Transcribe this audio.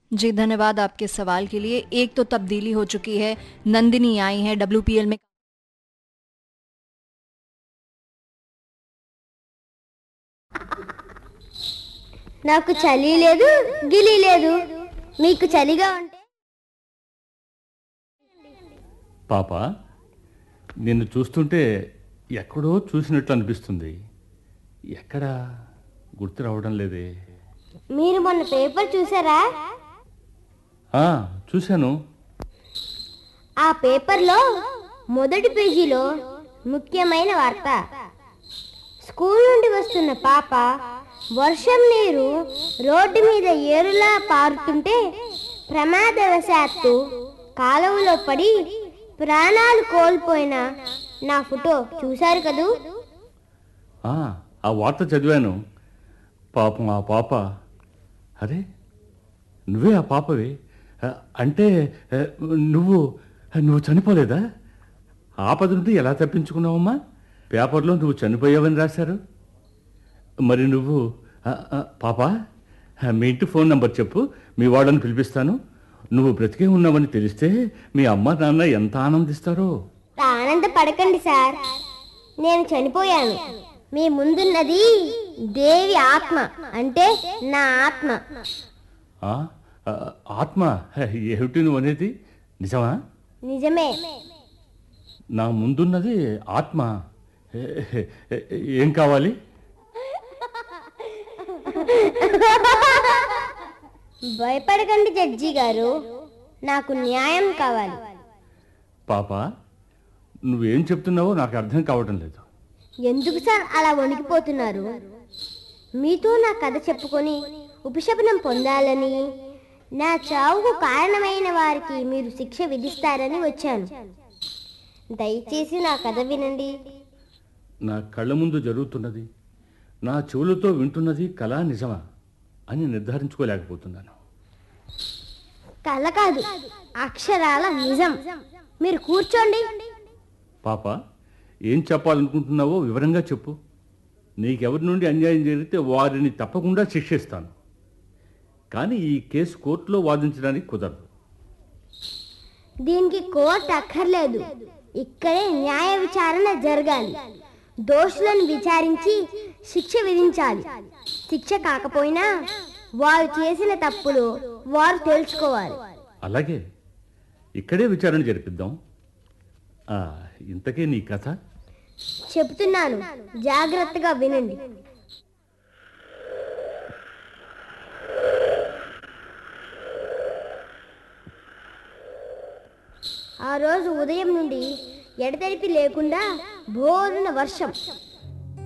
जी धन्यवाद आपके सवाल के लिए एक तो तब्दीली हो चुकी है नंदिनी आई हैं डब्ल्यूपीएल में నాకు చలి లేదు గిలి లేదు మీకు చలిగా ఉంటే పాప నిన్ను చూస్తుంటే ఎక్కడో చూసినట్లు అనిపిస్తుంది ఎక్కడ గుర్తు రావడం లేదే మీరు మొన్న పేపర్ చూసారా ఆ, చూశాను ఆ పేపర్లో మొదటి పేజీలో ముఖ్యమైన వార్త స్కూల్ నుండి వస్తున్న పాప వర్షం నీరు రోడ్డు మీద ఏరులా పారుతుంటే ప్రమాదవశాత్తు కాలువలో పడి ప్రాణాలు కోల్పోయిన నా ఫోటో చూశారు కదూ ఆ, ఆ వార్త చదివాను పాపం ఆ పాప అరే నువ్వే ఆ పాపవి ఆ, అంటే ఆ, నువ్వు నువ్వు చనిపోలేదా ఆపద నుండి ఎలా తప్పించుకున్నావమ్మా పేపర్లో నువ్వు చనిపోయావని రాశారు మరి నువ్వు ఆ, ఆ, పాప ఆ, మీ ఇంటి ఫోన్ నంబర్ చెప్పు మీ వాళ్ళని పిలిపిస్తాను నువ్వు బ్రతికే ఉన్నావని తెలిస్తే మీ అమ్మ నాన్న ఎంత ఆనందిస్తారో ఆనందపడకండి సార్ నేను చనిపోయాను మీ ముందున్నది దేవి ఆత్మ అంటే నా ఆత్మ ఆ, ఆ, ఆత్మ ఏమిటి నువ్వు అనేది నిజమా నిజమే నా ముందున్నది ఆత్మ ఏ- ఏ- ఏం కావాలి భయపడకండి జడ్జి గారు నాకు న్యాయం కావాలి పాప నువ్వేం చెప్తున్నావో నాకు అర్థం కావటం లేదు ఎందుకు సార్ అలా వణికిపోతున్నారు మీతో నా కథ చెప్పుకొని ఉపశమనం పొందాలని నా చావుకు కారణమైన వారికి మీరు శిక్ష విధిస్తారని వచ్చాను దయచేసి నా కథ వినండి నా కళ్ళ ముందు జరుగుతున్నది నా చెవులతో వింటున్నది కళా నిజమా అని నిర్ధారించుకోలేకపోతున్నాను కల కాదు అక్షరాల నిజం మీరు కూర్చోండి పాప ఏం చెప్పాలనుకుంటున్నావో వివరంగా చెప్పు నీకెవరి నుండి అన్యాయం జరిగితే వారిని తప్పకుండా శిక్షిస్తాను కానీ ఈ కేసు కోర్టులో వాదించడానికి కుదరదు దీనికి కోర్టు అక్కర్లేదు ఇక్కడే న్యాయ విచారణ జరగాలి దోషులను విచారించి శిక్ష విధించాలి శిక్ష కాకపోయినా వారు చేసిన తప్పులు వారు తెలుసుకోవాలి అలాగే ఇక్కడే విచారణ జరిపిద్దాం ఆ, ఇంతకే నీ కథ చెబుతున్నాను జాగ్రత్తగా వినండి ఆ రోజు ఉదయం నుండి ఎడతెరిపి లేకుండా భోరున వర్షం